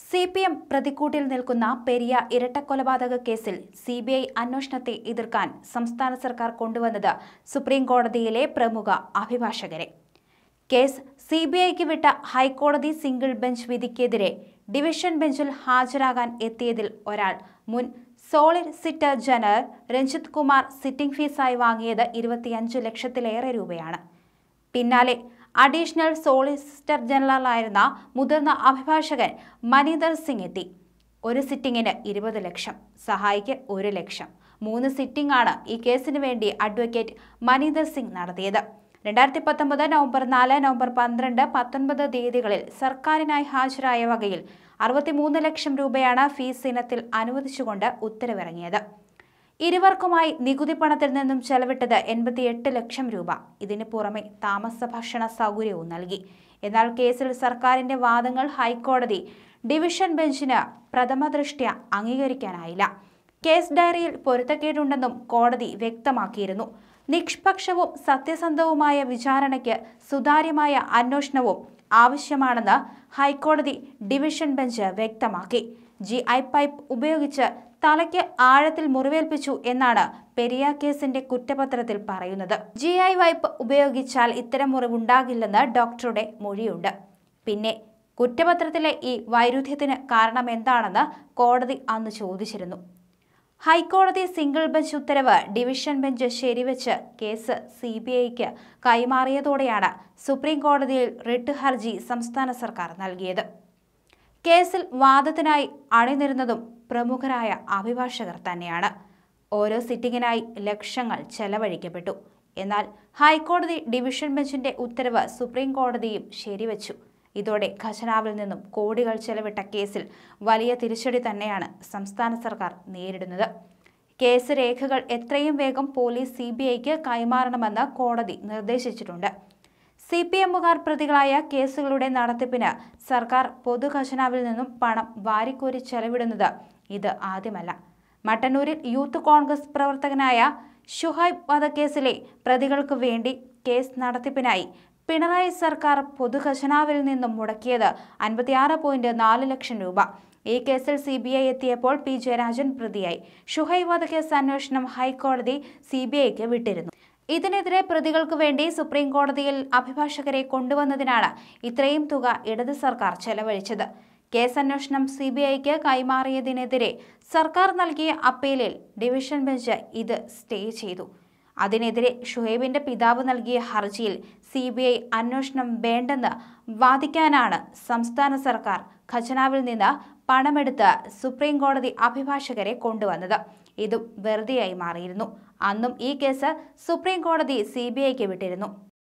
C P M പ്രതിക്കൂട്ടിൽ നിൽക്കുന്ന പെരിയ ഇരട്ടക്കൊലപാതക കേസിൽ C B I അന്വേഷണത്തെ എതിർക്കാൻ സംസ്ഥാന സർക്കാർ കൊണ്ടുവന്നത് സുപ്രീം കോടതിയിലെ പ്രമുഖ അഭിഭാഷകരെ കേസ് സി ബി ഐക്ക് വിട്ട ഹൈക്കോടതി സിംഗിൾ ബെഞ്ച് വിധിക്കെതിരെ ഡിവിഷൻ ബെഞ്ചിൽ ഹാജരാകാൻ എത്തിയതിൽ ഒരാൾ മുൻ solicitor general Ranjith Kumar sitting ഫീസായി വാങ്ങിയത് ഇരുപത്തിയഞ്ച് ലക്ഷത്തിലേറെ രൂപയാണ് പിന്നാലെ അഡീഷണൽ സോളിസിറ്റർ ജനറലായിരുന്ന മുതിർന്ന അഭിഭാഷകൻ മനീന്ദർ സിംഗ് എത്തി ഒരു സിറ്റിംഗിന് ഇരുപത് ലക്ഷം സഹായിക്ക് ഒരു ലക്ഷം മൂന്ന് സിറ്റിംഗ് ആണ് ഈ കേസിന് വേണ്ടി അഡ്വക്കേറ്റ് മനീന്ദർ സിംഗ് നടത്തിയത് രണ്ടായിരത്തി പത്തൊമ്പത് നവംബർ നാല് നവംബർ പന്ത്രണ്ട് പത്തൊൻപത് തീയതികളിൽ സർക്കാരിനായി ഹാജരായ വകയിൽ അറുപത്തിമൂന്ന് ലക്ഷം രൂപയാണ് ഫീസ് ഇനത്തിൽ അനുവദിച്ചുകൊണ്ട് ഉത്തരവിറങ്ങിയത് ഇരുവർക്കുമായി നികുതി പണത്തിൽ നിന്നും ചെലവിട്ടത് എൺപത്തിയെട്ട് ലക്ഷം രൂപ ഇതിന് പുറമെ താമസ ഭക്ഷണ സൗകര്യവും നൽകി എന്നാൽ കേസിൽ സർക്കാരിന്റെ വാദങ്ങൾ ഹൈക്കോടതി ഡിവിഷൻ ബെഞ്ചിന് പ്രഥമ ദൃഷ്ട്യ അംഗീകരിക്കാനായില്ല കേസ് ഡയറിയിൽ പൊരുത്തക്കേടുണ്ടെന്നും കോടതി വ്യക്തമാക്കിയിരുന്നു നിഷ്പക്ഷവും സത്യസന്ധവുമായ വിചാരണയ്ക്ക് സുതാര്യമായ അന്വേഷണവും ആവശ്യമാണെന്ന് ഹൈക്കോടതി ഡിവിഷൻ ബെഞ്ച് വ്യക്തമാക്കി ജി ഐ പൈപ്പ് ഉപയോഗിച്ച് തലയ്ക്ക് ആഴത്തിൽ മുറിവേൽപ്പിച്ചു എന്നാണ് പെരിയ കേസിന്റെ കുറ്റപത്രത്തിൽ പറയുന്നത് ജി ഐ വൈപ്പ് ഉപയോഗിച്ചാൽ ഇത്തരം മുറിവുണ്ടാകില്ലെന്ന് ഡോക്ടറുടെ മൊഴിയുണ്ട് പിന്നെ കുറ്റപത്രത്തിലെ ഈ വൈരുദ്ധ്യത്തിന് കാരണം എന്താണെന്ന് കോടതി അന്ന് ചോദിച്ചിരുന്നു ഹൈക്കോടതി സിംഗിൾ ബെഞ്ച് ഉത്തരവ് ഡിവിഷൻ ബെഞ്ച് ശരിവെച്ച് കേസ് സി ബി ഐക്ക് കൈമാറിയതോടെയാണ് സുപ്രീം കോടതിയിൽ റിട്ട് ഹർജി സംസ്ഥാന സർക്കാർ നൽകിയത് കേസിൽ വാദത്തിനായി അണിനിരുന്നതും പ്രമുഖരായ അഭിഭാഷകർ തന്നെയാണ് ഓരോ സിറ്റിംഗിനായി ലക്ഷങ്ങൾ ചെലവഴിക്കപ്പെട്ടു എന്നാൽ ഹൈക്കോടതി ഡിവിഷൻ ബെഞ്ചിന്റെ ഉത്തരവ് സുപ്രീം കോടതിയും ശരിവച്ചു ഇതോടെ ഖജനാവിൽ നിന്നും കോടികൾ ചെലവിട്ട കേസിൽ വലിയ തിരിച്ചടി തന്നെയാണ് സംസ്ഥാന സർക്കാർ നേരിടുന്നത് കേസ് രേഖകൾ എത്രയും വേഗം പോലീസ് സി ബി ഐക്ക് കൈമാറണമെന്ന് കോടതി നിർദ്ദേശിച്ചിട്ടുണ്ട് സി പി എമ്മുകാർ പ്രതികളായ കേസുകളുടെ നടത്തിപ്പിന് സർക്കാർ പൊതുഖജനാവിൽ നിന്നും പണം വാരിക്കോരി ചെലവിടുന്നത് ഇത് ആദ്യമല്ല മട്ടന്നൂരിൽ യൂത്ത് കോൺഗ്രസ് പ്രവർത്തകനായ ഷുഹൈബ് വധക്കേസിലെ പ്രതികൾക്ക് വേണ്ടി കേസ് നടത്തിപ്പിനായി പിണറായി സർക്കാർ പൊതുഖജനാവിൽ നിന്നും മുടക്കിയത് അൻപത്തിയാറ് പോയിന്റ് നാല് ലക്ഷം രൂപ ഈ കേസിൽ സി ബി ഐ എത്തിയപ്പോൾ പി ജയരാജൻ പ്രതിയായി ഷുഹൈബ് വധക്കേസ് അന്വേഷണം ഹൈക്കോടതി സി ബി ഐക്ക് വിട്ടിരുന്നു ഇതിനെതിരെ പ്രതികൾക്ക് വേണ്ടി സുപ്രീം കോടതിയിൽ അഭിഭാഷകരെ കൊണ്ടുവന്നതിനാണ് ഇത്രയും തുക ഇടത് സർക്കാർ ചെലവഴിച്ചത് കേസ് അന്വേഷണം സി ബി ഐക്ക് കൈമാറിയതിനെതിരെ സർക്കാർ നൽകിയ അപ്പീലിൽ ഡിവിഷൻ ബെഞ്ച് ഇത് സ്റ്റേ ചെയ്തു അതിനെതിരെ ഷുഹൈബിന്റെ പിതാവ് നൽകിയ ഹർജിയിൽ സി ബി ഐ അന്വേഷണം വേണ്ടെന്ന് വാദിക്കാനാണ് സംസ്ഥാന സർക്കാർ ഖജനാവിൽ നിന്ന് പണമെടുത്ത് സുപ്രീം കോടതി അഭിഭാഷകരെ കൊണ്ടുവന്നത് ഇതും വെറുതെയായി മാറിയിരുന്നു അന്നും ഈ കേസ് സുപ്രീം കോടതി സി ബി ഐക്ക് വിട്ടിരുന്നു